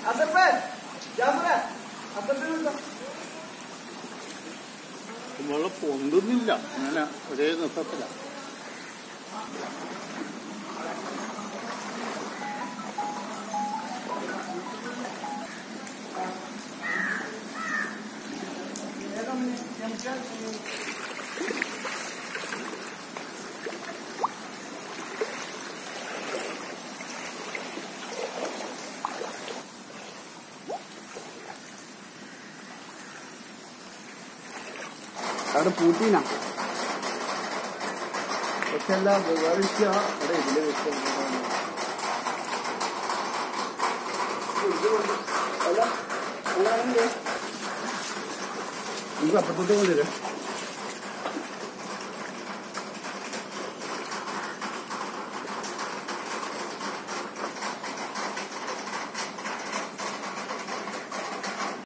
വെള്ളം പൊന്തുന്നില്ല അങ്ങനെ ഒരേ നൃത്തത്തിലാണ് അവിടെ പൂട്ടീനാ പക്ഷെ അല്ല വേറെ വിഷയം അവിടെ ഇതിലെ വിഷയം അല്ല അങ്ങനെ നമുക്ക് അപ്പുറത്തോട്ട് കൊണ്ടുവരാം